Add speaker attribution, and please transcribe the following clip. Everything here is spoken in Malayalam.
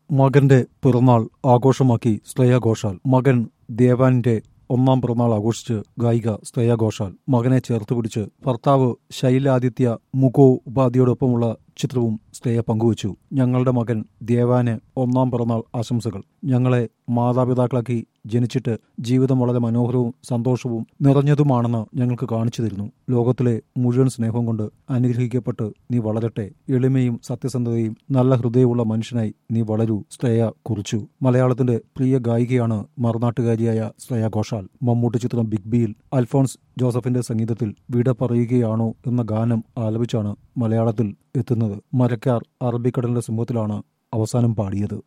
Speaker 1: മകന്റെ പിറന്നാൾ ആഘോഷമാക്കി ശ്രേയ ഘോഷാൽ മകൻ ദേവാനിന്റെ ഒന്നാം പിറന്നാൾ ആഘോഷിച്ച് ഗായിക ശ്രേയ ഘോഷാൽ മകനെ ചേർത്ത് പിടിച്ച് ഭർത്താവ് ശൈലാദിത്യ മുഖോ ഉപാധിയോടൊപ്പമുള്ള ചിത്രവും ശ്രേയ പങ്കുവച്ചു ഞങ്ങളുടെ മകൻ ദേവാന് ഒന്നാം പിറന്നാൾ ആശംസകൾ ഞങ്ങളെ മാതാപിതാക്കളാക്കി ജനിച്ചിട്ട് ജീവിതം വളരെ മനോഹരവും സന്തോഷവും നിറഞ്ഞതുമാണെന്ന് ഞങ്ങൾക്ക് കാണിച്ചു തരുന്നു ലോകത്തിലെ മുഴുവൻ സ്നേഹം കൊണ്ട് അനുഗ്രഹിക്കപ്പെട്ട് നീ വളരട്ടെ എളിമയും സത്യസന്ധതയും നല്ല ഹൃദയമുള്ള മനുഷ്യനായി നീ വളരൂ ശ്രേയ കുറിച്ചു മലയാളത്തിന്റെ പ്രിയ ഗായികയാണ് മറുനാട്ടുകാരിയായ ശ്രേയ ഘോഷാൽ മമ്മൂട്ടി ചിത്രം ബിഗ് ബിയിൽ അൽഫോൺസ് ജോസഫിന്റെ സംഗീതത്തിൽ വിട പറയുകയാണോ എന്ന ഗാനം ആലപിച്ചാണ് മലയാളത്തിൽ എത്തുന്നത് മരക്കാർ അറബിക്കടലിന്റെ സിംഹത്തിലാണ് അവസാനം പാടിയത്